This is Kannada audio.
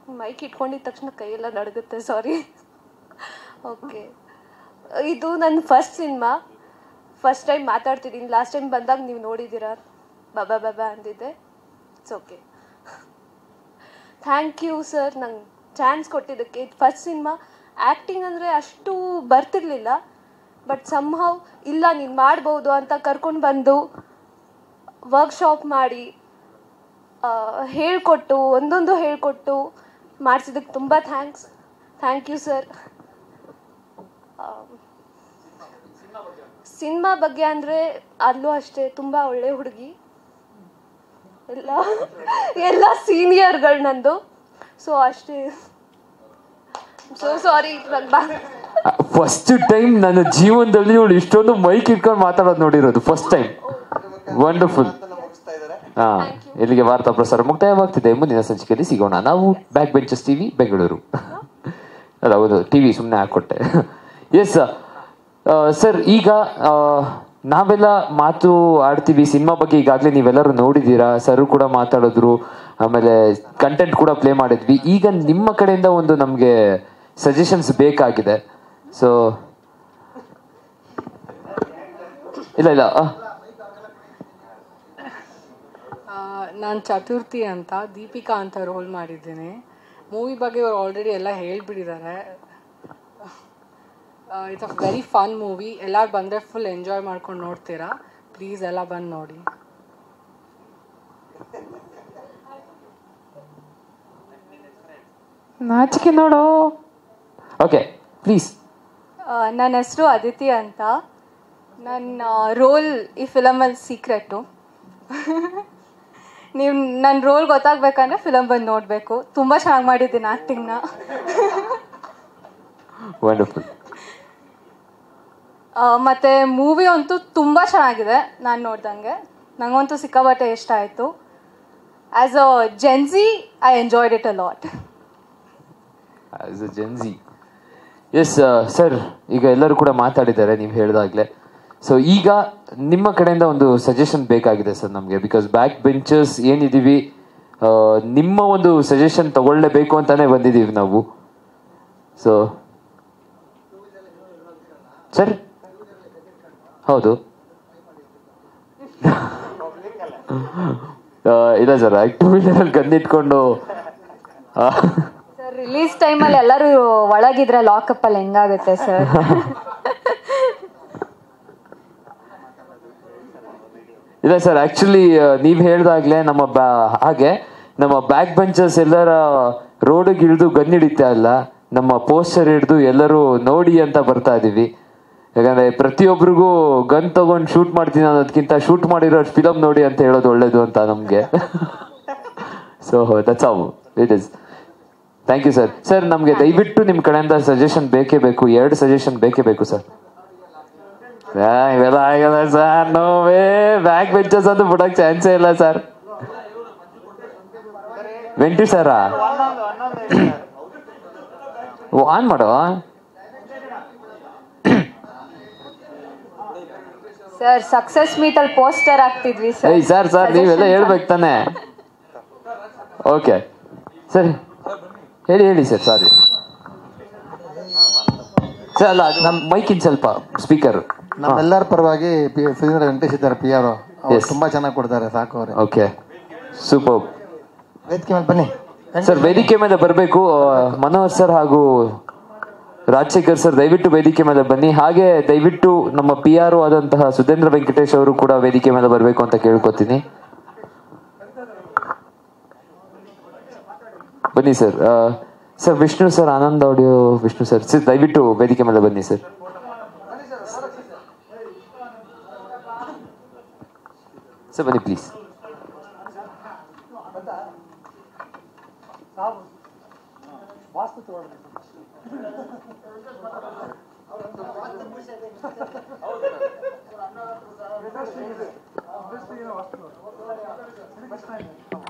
ಮೈಕ್ ಇಟ್ಕೊಂಡಿದ ತಕ್ಷಣ ಕೈಯೆಲ್ಲ ನಡುಗುತ್ತೆ ಸಾರಿ ಓಕೆ ಇದು ನನ್ನ ಫಸ್ಟ್ ಸಿನಿಮಾ ಫಸ್ಟ್ ಟೈಮ್ ಮಾತಾಡ್ತಿದ್ದೀನಿ ಲಾಸ್ಟ್ ಟೈಮ್ ಬಂದಾಗ ನೀವು ನೋಡಿದ್ದೀರಾ ಬಾಬಾ ಬಾಬಾ ಅಂದಿದ್ದೆ it's okay thank you sir ನಂಗೆ ಚಾನ್ಸ್ ಕೊಟ್ಟಿದ್ದಕ್ಕೆ ಇದು ಫಸ್ಟ್ ಸಿನಿಮಾ ಆ್ಯಕ್ಟಿಂಗ್ ಅಂದರೆ ಅಷ್ಟು ಬರ್ತಿರ್ಲಿಲ್ಲ ಬಟ್ ಸಮ್ಹೌ ಇಲ್ಲ ನೀನು ಮಾಡ್ಬೋದು ಅಂತ ಕರ್ಕೊಂಡು ಬಂದು ವರ್ಕ್ಶಾಪ್ ಮಾಡಿ ಆ, ಹೇಳ್ಕೊಟ್ಟು ಒಂದೊಂದು ಹೇಳ್ಕೊಟ್ಟು ಮಾಡಿಸಿದ್ದಕ್ಕೆ ತುಂಬ thanks thank you sir cinema ಬಗ್ಗೆ ಅಂದರೆ ಅಲ್ಲೂ ಅಷ್ಟೇ ತುಂಬ ಒಳ್ಳೆ ಹುಡುಗಿ ಎಲ್ಲ ಎಲ್ಲ ಸೀನಿಯರ್ಗಳು ನಂದು ಸೊ ಅಷ್ಟೇ ಸೊ ಸಾರಿ ಬಾ ಫಸ್ಟ್ ಟೈಮ್ ನನ್ನ ಜೀವನದಲ್ಲಿ ಇವಳು ಇಷ್ಟೊಂದು ಮೈಕ್ ಇಟ್ಕೊಂಡು ಮಾತಾಡೋದು ನೋಡಿರೋದು ಫಸ್ಟ್ ಟೈಮ್ ವಂಡರ್ಫುಲ್ ಹಾ ಇಲ್ಲಿಗೆ ವಾರ್ತಾ ಪ್ರಸಾರ ಮುಕ್ತಾಯವಾಗ್ತಿದೆ ಮುಂದಿನ ಸಂಚಿಕೆಯಲ್ಲಿ ಸಿಗೋಣ ನಾವು ಬ್ಯಾಕ್ ಬೆಂಚಸ್ ಟಿವಿ ಬೆಂಗಳೂರು ಅಲ್ಲ ಹೌದು ಟಿವಿ ಸುಮ್ಮನೆ ಹಾಕೊಟ್ಟೆ ಎಸ್ ಸರ್ ಈಗ ಆ, ನಾವೆಲ್ಲ ಮಾತು ಆಡ್ತೀವಿ ಸಿನಿಮಾ ಬಗ್ಗೆ ಈಗಾಗಲೇ ನೀವೆಲ್ಲರೂ ನೋಡಿದ್ದೀರಾ ಸರ್ ಕೂಡ ಮಾತಾಡಿದ್ರು ಆಮೇಲೆ ಕಂಟೆಂಟ್ ಕೂಡ ಪ್ಲೇ ಮಾಡಿದ್ವಿ ಈಗ ನಿಮ್ಮ ಕಡೆಯಿಂದ ಒಂದು ನಮಗೆ ಸಜೆಷನ್ಸ್ ಬೇಕಾಗಿದೆ ಸೊ ಇಲ್ಲ ಇಲ್ಲ ಆ, ನಾನು ಚತುರ್ಥಿ ಅಂತ ದೀಪಿಕಾ ಅಂತ ರೋಲ್ ಮಾಡಿದ್ದೀನಿ ಮೂವಿ ಬಗ್ಗೆ ಅವ್ರು ಆಲ್ರೆಡಿ ಎಲ್ಲ ಹೇಳ್ಬಿಟ್ಟಿದ್ದಾರೆ it's a very fun movie ಎಲ್ಲರೂ ಬಂದರೆ ಫುಲ್ ಎಂಜಾಯ್ ಮಾಡ್ಕೊಂಡು ನೋಡ್ತೀರಾ ಪ್ಲೀಸ್ ಎಲ್ಲ ಬಂದು ನೋಡಿ ನಾಚಿಕೆ ನೋಡು ಓಕೆ ಪ್ಲೀಸ್ ನನ್ನ ಹೆಸರು ಅದಿತಿ ಅಂತ ನನ್ನ ರೋಲ್ ಈ ಫಿಲಮಲ್ಲಿ ಸೀಕ್ರೆಟು ನೀವು ನನ್ನ ರೋಲ್ ಗೊತ್ತಾಗಬೇಕಂದ್ರೆ ಫಿಲಮ್ ಬಂದು ನೋಡಬೇಕು ತುಂಬ ಚೆನ್ನಾಗಿ ಮಾಡಿದ್ದೀನಿ ಆ್ಯಕ್ಟಿಂಗ್ನ ವಂಡರ್ಫುಲ್ ಮತ್ತು ಮೂವಿ ಅಂತೂ ತುಂಬ ಚೆನ್ನಾಗಿದೆ ನಾನು ನೋಡ್ದಂಗೆ ನನಗಂತೂ ಸಿಕ್ಕಾಬಟ್ಟೆ ಇಷ್ಟ ಆಯಿತು as a Gen Z I enjoyed it a lot as a Gen Z yes sir ಈಗ ಎಲ್ಲರೂ ಕೂಡ ಮಾತಾಡಿದ್ದಾರೆ ನೀವು ಹೇಳಿದಾಗಲೇ ಸೊ ಈಗ ನಿಮ್ಮ ಕಡೆಯಿಂದ ಒಂದು ಸಜೆಷನ್ ಬೇಕಾಗಿದೆ ಸರ್ ನಮಗೆ ಬಿಕಾಸ್ ಬ್ಯಾಕ್ ಬೆಂಚರ್ಸ್ ಏನಿದ್ದೀವಿ ಆ, ನಿಮ್ಮ ಒಂದು ಸಜೆಷನ್ ತಗೊಳ್ಳೇಬೇಕು ಅಂತಾನೆ ಬಂದಿದ್ದೀವಿ ನಾವು ಸೊ ಸರ್ ಹೌದು ಆ, ಇಲ್ಲ ಸರ್ ಟೂ ವೀಲರಲ್ಲಿ ಗನ್ನಿಟ್ಕೊಂಡು ಆ, ಸರ್ ರಿಲೀಸ್ ಟೈಮಲ್ಲಿ ಎಲ್ಲರೂ ಒಳಗಿದ್ರೆ ಲಾಕಪ್ಪಲ್ಲಿ ಹೆಂಗಾಗುತ್ತೆ ಸರ್ ಇಲ್ಲ ಸರ್ ಆಕ್ಚುಲಿ ನೀವ್ ಹೇಳ್ದಾಗ್ಲೇ ನಮ್ಮ ಬ್ಯಾ ಹಾಗೆ ನಮ್ಮ ಬ್ಯಾಕ್ ಬೆಂಚರ್ಸ್ ಎಲ್ಲರ ರೋಡಿಗೆ ಇಳಿದು ಗನ್ ಹಿಡಿತಾ ಇಲ್ಲ ನಮ್ಮ ಪೋಸ್ಟರ್ ಹಿಡಿದು ಎಲ್ಲರೂ ನೋಡಿ ಅಂತ ಬರ್ತಾ ಇದೀವಿ ಯಾಕಂದ್ರೆ ಪ್ರತಿಯೊಬ್ಬರಿಗೂ ಗನ್ ತಗೊಂಡು ಶೂಟ್ ಮಾಡ್ತೀನಿ ಅನ್ನೋದಕ್ಕಿಂತ ಶೂಟ್ ಮಾಡಿರೋ ಫಿಲಮ್ ನೋಡಿ ಅಂತ ಹೇಳೋದು ಒಳ್ಳೇದು ಅಂತ ನಮ್ಗೆ so that's how it is thank you sir sir ನಮ್ಗೆ ದಯವಿಟ್ಟು ನಿಮ್ ಕಡೆಯಿಂದ ಸಜೆಷನ್ ಬೇಕೇ ಬೇಕು ಎರಡು ಸಜೆಷನ್ ಬೇಕೇ ಬೇಕು ಸರ್ ಆ, ಇವೆಲ್ಲ ಆಗಲ್ಲ ಸರ್ ನೋವೇ ಬ್ಯಾಕ್ ಬೆಂಚಸ್ ಅಂತ ಬಿಡಕ್ ಚಾನ್ಸೇ ಇಲ್ಲ ಸರ್ ವೆಂಟಿ ಸರಾ ಓ ಆನ್ ಮಾಡೋ ಸರ್ ಸಕ್ಸಸ್ ಮೀಟಲ್ಲಿ ಪೋಸ್ಟರ್ ಹಾಕ್ತಿದ್ವಿ ಏಯ್ ಸರ್ ಸರ್ ನೀವೆಲ್ಲ ಹೇಳ್ಬೇಕು ತಾನೆ ಓಕೆ ಸರಿ ಹೇಳಿ ಹೇಳಿ ಸರ್ ಸಾರಿ ಸರ್ ಅಲ್ಲ ನಮ್ಮ ಮೈಕಿನ್ ಸ್ವಲ್ಪ ಸ್ಪೀಕರ್ ನಮ್ಮೆಲ್ಲರ ಪರವಾಗಿ ಫಿಲಿಂ ವೆಂಕಟೇಶ್ ಇದ್ದಾರೆ ಪಿ ಆರ್ Yes. ತುಂಬಾ ಚೆನ್ನಾಗಿ ಕೊಡ್ತಾರೆ ಸಾಕು ಅವ್ರೆ ಓಕೆ ಸೂಪರ್ ವೇದಿಕೆ ಮೇಲೆ ಬನ್ನಿ ಸರ್ ವೇದಿಕೆ ಮೇಲೆ ಬರಬೇಕು ಮನೋಹರ್ ಸರ್ ಹಾಗೂ ರಾಜಶೇಖರ್ ಸರ್ ದಯವಿಟ್ಟು ವೇದಿಕೆ ಮೇಲೆ ಬನ್ನಿ ಹಾಗೆ ದಯವಿಟ್ಟು ನಮ್ಮ ಪಿ ಆರ್ ಆದಂತಹ ಸುಧೇಂದ್ರ ವೆಂಕಟೇಶ್ ಅವರು ಕೂಡ ವೇದಿಕೆ ಮೇಲೆ ಬರಬೇಕು ಅಂತ ಕೇಳ್ಕೊತೀನಿ ಬನ್ನಿ sir sir Vishnu sir Anand audio Vishnu sir sir ದಯವಿಟ್ಟು ವೇದಿಕೆ ಮೇಲೆ ಬನ್ನಿ ಸರ್ ಸರ್ ಬನ್ನಿ ಪ್ಲೀಸ್